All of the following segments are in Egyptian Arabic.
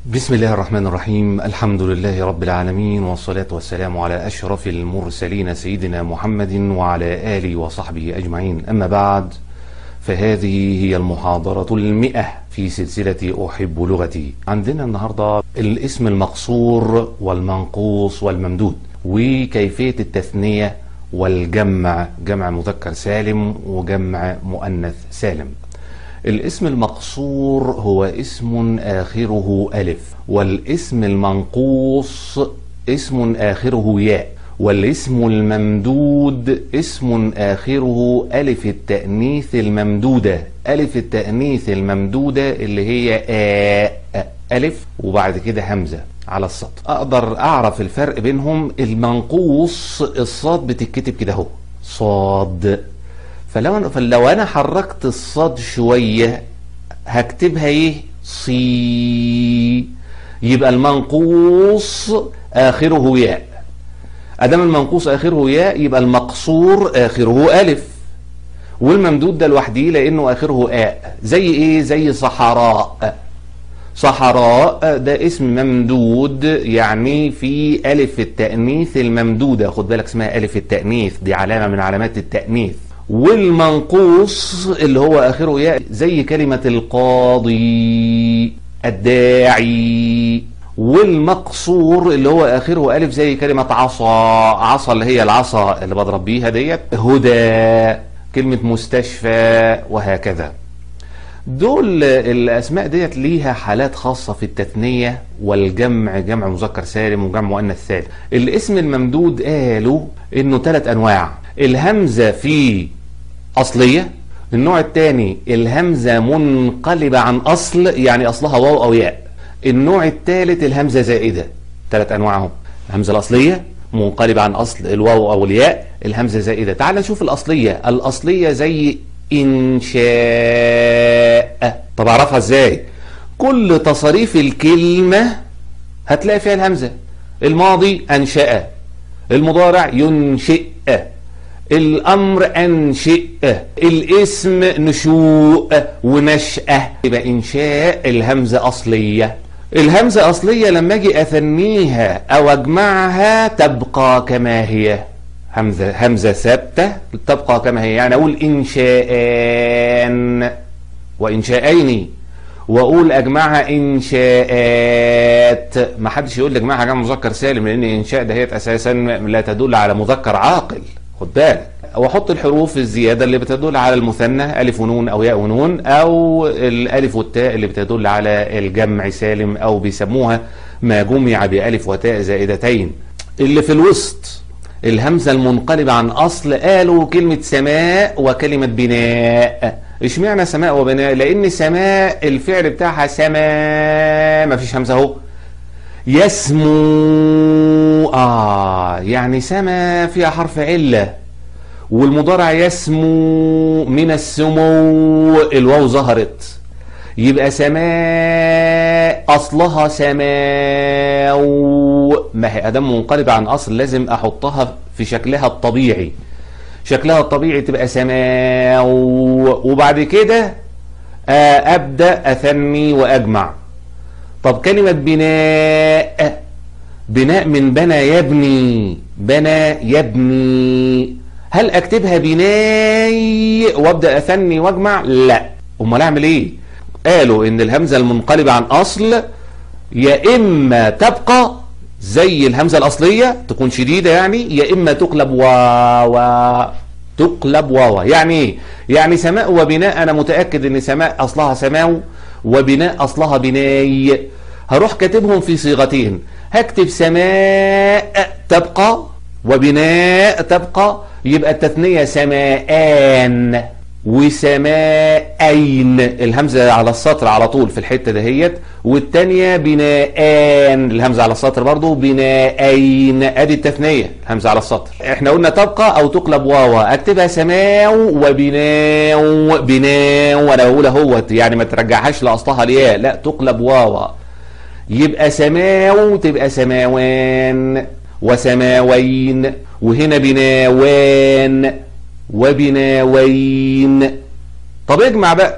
بسم الله الرحمن الرحيم الحمد لله رب العالمين والصلاة والسلام على أشرف المرسلين سيدنا محمد وعلى آله وصحبه أجمعين أما بعد فهذه هي المحاضرة المئة في سلسلة أحب لغتي عندنا النهاردة الاسم المقصور والمنقوص والممدود وكيفية التثنية والجمع جمع مذكر سالم وجمع مؤنث سالم الاسم المقصور هو اسم آخره ألف والاسم المنقوص اسم آخره ياء والاسم الممدود اسم آخره ألف التأنيث الممدودة ألف التأنيث الممدودة اللي هي آ ألف وبعد كده همزة على السطر أقدر أعرف الفرق بينهم المنقوص الصاد بتتكتب كده اهو صاد فلو أنا فلو أنا حركت الصاد شوية هكتبها إيه صي يبقى المنقوص آخره ياء أدام المنقوص آخره ياء يبقى المقصور آخره ألف والممدود ده لوحده لأنه آخره آء زي إيه زي صحراء صحراء ده اسم ممدود يعني في ألف التأنيث الممدودة خد بالك اسمها ألف التأنيث دي علامة من علامات التأنيث والمنقوص اللي هو آخره ياء زي كلمة القاضي الداعي والمقصور اللي هو آخره ألف زي كلمة عصا عصا اللي هي العصا اللي بضرب بيها ديت هدى كلمة مستشفى وهكذا دول الأسماء ديت ليها حالات خاصة في التثنية والجمع جمع مذكر سالم وجمع مؤنث سالم الاسم الممدود قالوا إنه ثلاث أنواع الهمزة في أصلية النوع الثاني الهمزة منقلبة عن أصل يعني أصلها واو أو ياء النوع الثالث الهمزة زائدة ثلاث أنواعهم الهمزة الأصلية منقلبة عن أصل الواو أو الياء الهمزة زائدة تعال نشوف الأصلية الأصلية زي إنشاء طب أعرفها إزاي كل تصاريف الكلمة هتلاقي فيها الهمزة الماضي أنشأ المضارع ينشئ الأمر أنشئ الاسم نشوء ونشأة يبقى إنشاء الهمزة أصلية الهمزة أصلية لما أجي أثنيها أو أجمعها تبقى كما هي همزة همزة ثابتة تبقى كما هي يعني أقول إنشاءان وإنشاءين وأقول أجمعها إنشاءات ما حدش يقول لي أجمعها جمع مذكر سالم لأن إنشاء دهيت أساسا لا تدل على مذكر عاقل خد بالك واحط الحروف الزيادة اللي بتدل على المثنى ألف ونون أو ياء ونون أو الألف والتاء اللي بتدل على الجمع سالم أو بيسموها ما جمع بألف وتاء زائدتين اللي في الوسط الهمزة المنقلبة عن أصل قالوا كلمة سماء وكلمة بناء اشمعنى سماء وبناء لأن سماء الفعل بتاعها سماء ما فيش همزة اهو يسمو آه يعني سما فيها حرف علة والمضارع يسمو من السمو الواو ظهرت يبقى سماء أصلها سماو ما هي أدام منقلبة عن أصل لازم أحطها في شكلها الطبيعي شكلها الطبيعي تبقى سماو وبعد كده أبدأ أثني وأجمع طب كلمة بناء بناء من بنى يبني بنى يبني هل اكتبها بناي وابدا اثني واجمع لا امال اعمل ايه قالوا ان الهمزه المنقلبه عن اصل يا اما تبقى زي الهمزه الاصليه تكون شديده يعني يا اما تقلب واوا تقلب واوا يعني ايه يعني سماء وبناء انا متاكد ان سماء اصلها سماو وبناء اصلها بناي هروح كاتبهم في صيغتين هكتب سماء تبقى وبناء تبقى يبقى التثنية سماءان وسماءين الهمزة على السطر على طول في الحتة دهيت والتانية بناءان الهمزة على السطر برضو بناءين ادي التثنية الهمزة على السطر احنا قلنا تبقى او تقلب واوا اكتبها سماو وبناو بناو وانا بقول اهوت يعني ما ترجعهاش لاصلها الياء لا تقلب واوا يبقى سماو تبقى سماوان وسماوين وهنا بناوان وبناوين طب اجمع بقى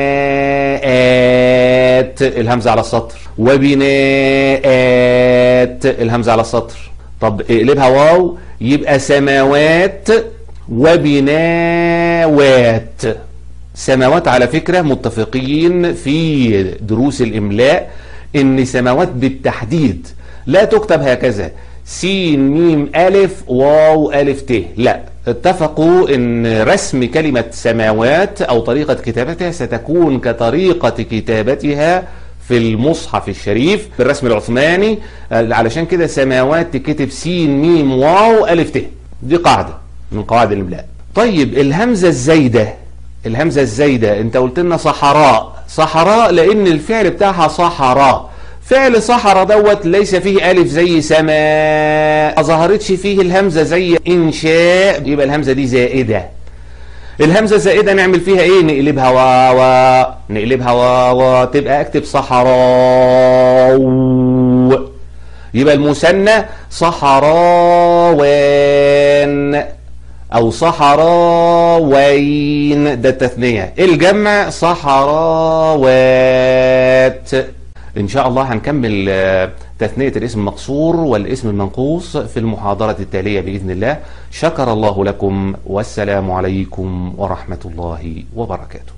سماءات الهمزة على السطر وبناءات الهمزة على السطر طب اقلبها واو يبقى سماوات وبناوات سماوات على فكرة متفقين في دروس الإملاء إن سماوات بالتحديد لا تكتب هكذا سين ميم ألف واو ألف ت لا اتفقوا ان رسم كلمة سماوات او طريقة كتابتها ستكون كطريقة كتابتها في المصحف الشريف بالرسم العثماني علشان كده سماوات تكتب سين ميم واو ألف ت دي قاعدة من قواعد الإملاء طيب الهمزة الزايدة الهمزة الزايدة انت قلت لنا صحراء صحراء لان الفعل بتاعها صحراء فعل صحراء دوت ليس فيه ألف زي سماء ما ظهرتش فيه الهمزة زي إنشاء يبقى الهمزة دي زائدة الهمزة زائدة نعمل فيها ايه نقلبها واوا نقلبها واوا تبقى اكتب صحراء يبقى المثنى صحراوان او صحراوين ده التثنية الجمع صحراوات ان شاء الله هنكمل تثنية الاسم المقصور والاسم المنقوص في المحاضرة التالية بإذن الله شكر الله لكم والسلام عليكم ورحمة الله وبركاته